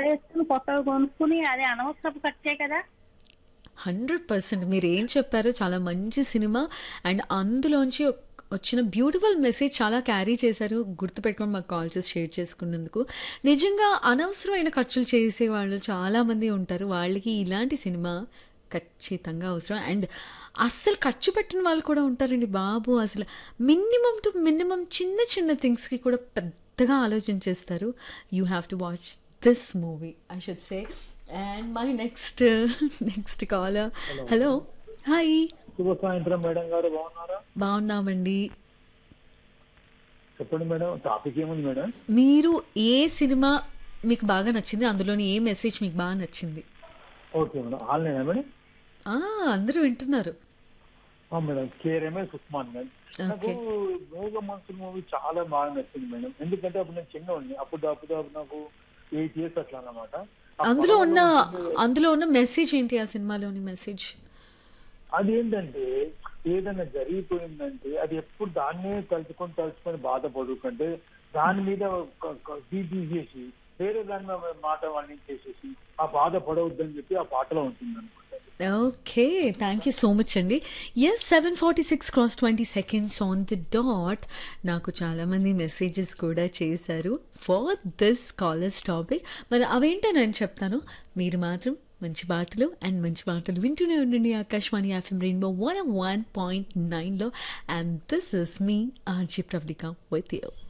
పడేసుకుని కొత్తగా కొనుక్కుని అది అనవసరపు ఖర్చే కదా హండ్రెడ్ పర్సెంట్ మీరు ఏం చెప్పారో చాలా మంచి సినిమా అండ్ అందులోంచి ఒక్- వచ్చిన బ్యూటిఫుల్ మెసేజ్ చాలా క్యారీ చేశారు గుర్తుపెట్టుకొని మాకు కాల్ చేసి షేర్ చేసుకున్నందుకు నిజంగా అనవసరమైన ఖర్చులు చేసే వాళ్ళు చాలామంది ఉంటారు వాళ్ళకి ఇలాంటి సినిమా ఖచ్చితంగా అవసరం అండ్ అస్సలు ఖర్చు పెట్టిన వాళ్ళు కూడా ఉంటారండి బాబు అసలు మినిమం టు మినిమం చిన్న చిన్న థింగ్స్కి కూడా పెద్దగా ఆలోచించేస్తారు you have to watch this movie I should say and my next next caller hello hi శుభ సాయంత్రం మేడం గారు బాగున్నారా బాగున్నామండి చెప్పండి మేడం టాపిక్ ఏముంది మేడం మీరు ఏ సినిమా మీకు బాగా నచ్చింది అందులోని ఏ మెసేజ్ మీకు బాగా నచ్చింది ఓకే మేడం ఆన్లైనా మేడం ఆ, అందరూ వింటున్నారు ఆ, madam K Ramesh Usman madam నాకు మూగ మనసు మూవీ చాలా బాగా నచ్చింది మేడం ఎందుకంటే అప్పుడు నేను చిన్న ఉండి అప్పుడు అప్పుడు అప్పుడు నాకు ఎయిట్ ఇయర్స్ అట్లా అన్నమాట ఆ అందులో ఉన్న పడవలో అందులో ఉన్న మెసేజ్ ఏంటి ఆ సినిమాలోని మెసేజ్ అదేంటంటే ఏదైనా జరిగిపోయిందంటే అది ఎప్పుడు దాన్నే తలుచుకొని తలుచుకొని బాధపడుకుంటే దాని మీద ఒక- ఒక బీ- తీసేసి వేరే దాని మీద మాట వర్ణించేసేసి ఆ బాధ పడవద్దని చెప్పి ఆ పాటలో ఉంటుంది అనమాట okay thank you so much అండి yes seven forty six cross twenty seconds on the dot నాకు చాలామంది మెసేజెస్ కూడా చేశారు ఫర్ దిస్ కాలర్స్ టాపిక్ మరి అవేంటో నేను చెప్తాను మీరు మాత్రం మంచి పాటలు అండ్ మంచి పాటలు వింటూనే ఉండండి Akashvani FM rainbow one one point నైన్లో అండ్ దిస్ ఇస్ మీ ఆర్జీ ప్రవళిక విత్ యూ